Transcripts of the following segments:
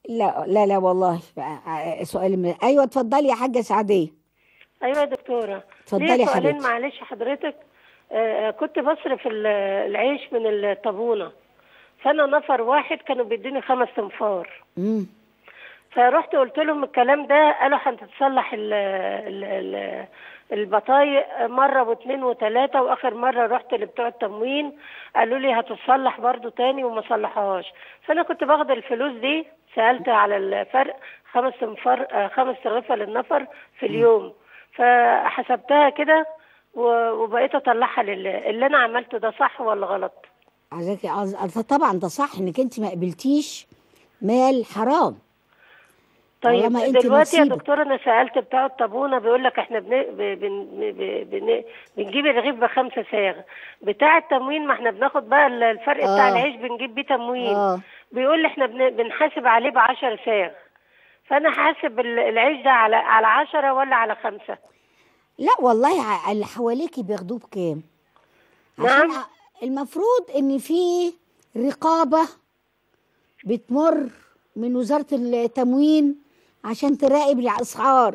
لا لا لا والله آه، سؤال من ايوه اتفضلي يا حاجه سعديه ايوه يا دكتوره اتفضلي ليا يا سؤالين حبيبتي. معلش حضرتك آه كنت بصرف ال- العيش من الطابونه فانا نفر واحد كانوا بيديني خمس تنفار امم فرحت قلت لهم الكلام ده قالوا هتتصلح ال ال ال البطايق مرة واثنين وثلاثة وآخر مرة رحت لبتوع التموين قالوا لي هتتصلح برضو تاني وما صلحوهاش فأنا كنت باخد الفلوس دي سألت على الفرق خمس تنفار آه، خمس تغرفة للنفر في اليوم فحسبتها كده و- وبقيت أطلعها لله اللي أنا عملته ده صح ولا غلط؟ عايزاكي عايز- طبعا ده صح انك انت ما قبلتيش مال حرام طيب طالما انت دلوقتي يا نصيبك. دكتور انا سالت بتاع الطابونه بيقول لك احنا بن... ب- بن... ب- بن... بنجيب الرغيف بخمسة صاغ بتاع التموين ما احنا بناخد بقى ال- الفرق آه. بتاع العيش بنجيب بيه تموين اه بيقول لي احنا بن... بنحاسب عليه ب 10 صاغ فانا حاسب ال- العيش ده على على 10 ولا على خمسة لا والله ع- اللي حواليكي بياخدوه بكام عشان نعم. ع- المفروض ان في رقابه بتمر من وزاره التموين عشان تراقب الاسعار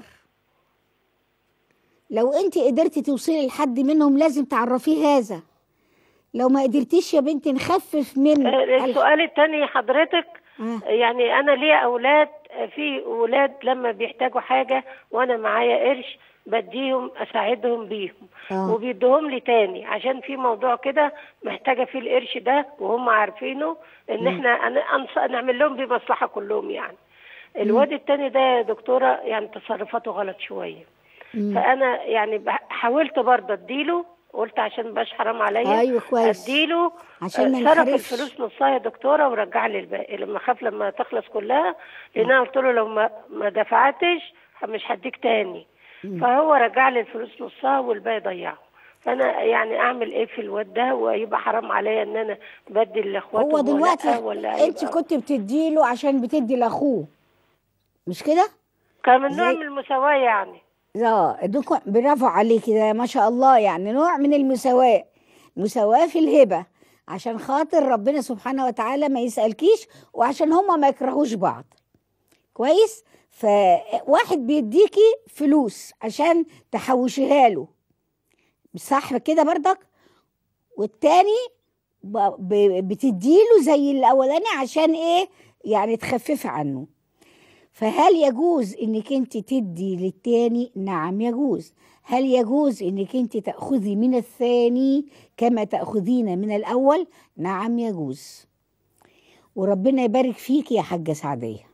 لو انت قدرتي توصلي لحد منهم لازم تعرفيه هذا لو ما قدرتيش يا بنتي نخفف من آه، ال- السؤال الثاني حضرتك آه. يعني انا ليا اولاد في اولاد لما بيحتاجوا حاجه وانا معايا قرش بديهم اساعدهم بيهم آه. وبيدوهم لي تاني عشان في موضوع كده محتاجه فيه القرش ده وهم عارفينه ان احنا أنا- أنص- نعمل لهم بيه مصلحه كلهم يعني الواد التاني ده يا دكتوره يعني تصرفاته غلط شويه فانا يعني بح- حاولت برضه اديله قلت عشان مبقاش حرام عليا أيوة كويس. اديله عشان ما آه، صرف نخربش. الفلوس نصها يا دكتوره ورجع لي الباقي لما خاف لما تخلص كلها لان انا قلت له لو ما ما دفعتش مش هديك تاني فهو رجع لي الفلوس نصها والباقي ضيعه فانا يعني اعمل ايه في الواد ده ويبقى حرام عليا ان انا بدي لاخواته هو دلوقتي لأ ولا انت يبقى- كنت بتديله عشان بتدي لاخوه مش كده كان من نوع زي- من المساواه يعني لا دوك برافو عليكي ده ما شاء الله يعني نوع من المساواة مساواة في الهبة عشان خاطر ربنا سبحانه وتعالى ما يسألكيش وعشان هما ما يكرهوش بعض كويس فواحد بيديكي فلوس عشان تحوشيها له صح كده برضك والتاني ب- ب- بتديله زي الاولاني عشان ايه يعني تخففي عنه فهل يجوز انك انت تدي للتاني نعم يجوز هل يجوز انك انت تاخذي من الثاني كما تاخذين من الاول نعم يجوز وربنا يبارك فيك يا حاجه سعديه